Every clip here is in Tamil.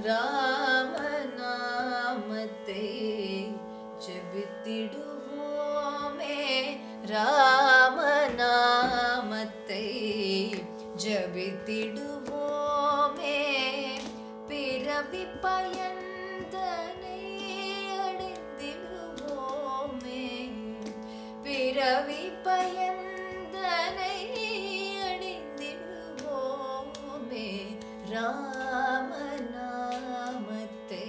ராமநாமத்தை ஜபித்திடுவோமே ராமநாமத்தை ஜபித்திடுவோமே பிறவி பயந்தனை அடைந்திடுவோமே பிறவி பயந்தனை அடைந்திடுவோமே ராமநாமத்தை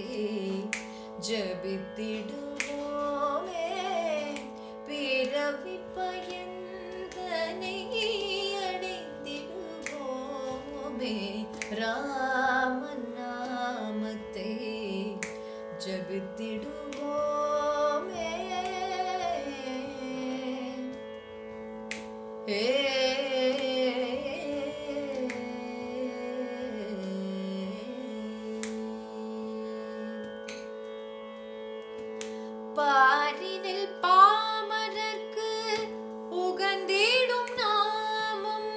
ஜபித்திடுவோமே பிறவி பயந்தனை அடைந்திடுவோமே ராமநாமத்தை ஜபித்திடுவோமே ஏ பாரினில் பாமரர்க்கு உகந்திடும் நாமம்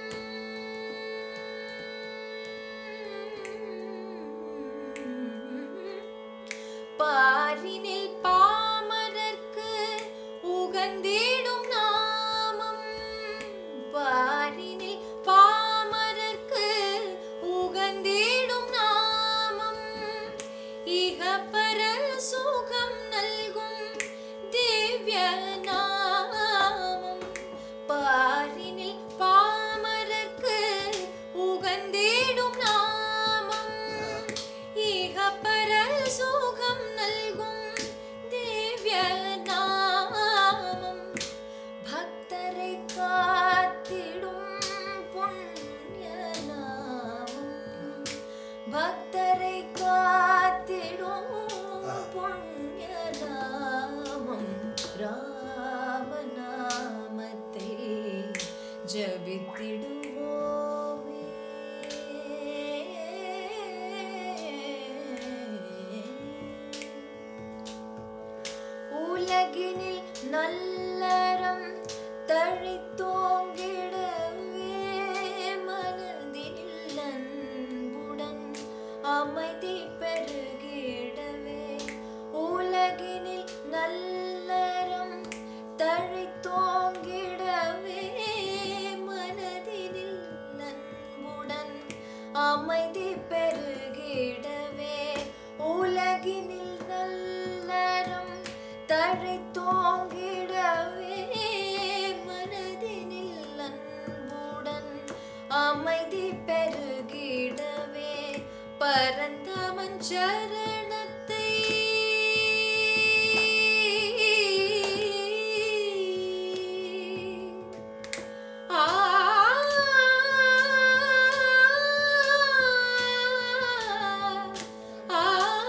பாரினில் பாமரர்க்கு உகந்திடும் நாமம் பாரினில் பாமரர்க்கு உகந்திடும் நாமம் இகப்பர சுகம் நல்கும் திவ்ய நாமம் பாரினில் பாமரர்க்கு உகந்திடும் நாமம் இகப்பர சுகம் நல்கும் திவ்ய நாமம் பக்தரை காத்திடும் புண்ணிய நாமம் பக்தரை காத்திடும் புண்ணிய நாமம் ராமநாமத்தை ஜபித்திடுவோமே உலகினில் நல்லறம் தழைத்தோங்கிடவே மனதில் அன்புடன் அமைதி பெருகிடவே உலகினில் நல்லறம் தழைத்தோங்கிடவே மனதினில் அன்புடன் அமைதி பெருகிடவே உலகினில் நல்லறம் தழைத்தோங்கிடவே மனதினில் அன்புடன் அமைதி பெருகிடவே பரந்தமன் சரணத்தை ஆ ஆ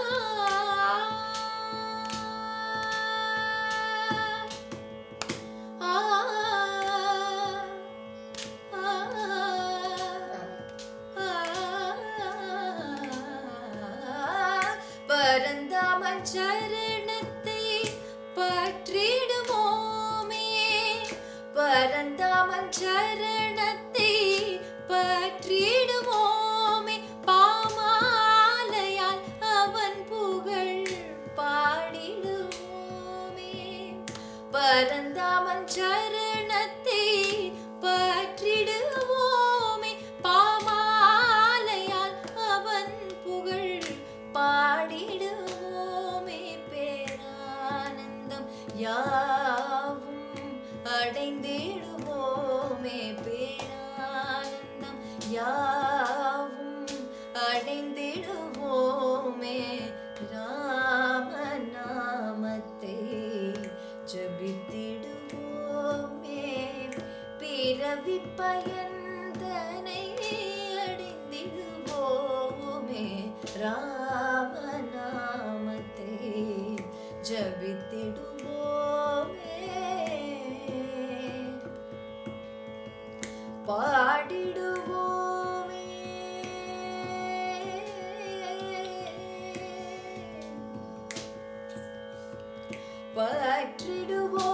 பரந்தாமன் சரணத்தை பற்றிடுவோமே பரந்தாமன் சரணத்தை பற்றிடுவோமே பாமாலையால் அவன் புகழ் பாடிடுவோமே பரந்தாமன் சரணத்தை பற்றிடுவோமே பாமாலையால் அவன் புகழ் பாடிடுவோமே பேரானந்தம் யாவும் அடைந்திடுவோமே பேரானந்தம் யாவும் அடைந்திடுவோமே ராமநாமத்தை ஜபித்திடுவோமே பிறவி பயந்தனை அடைந்திடுவோமே ராமநாமத்தை ஜபித்திடுவோமே பாடிடுவோமே பற்றிடுவோமே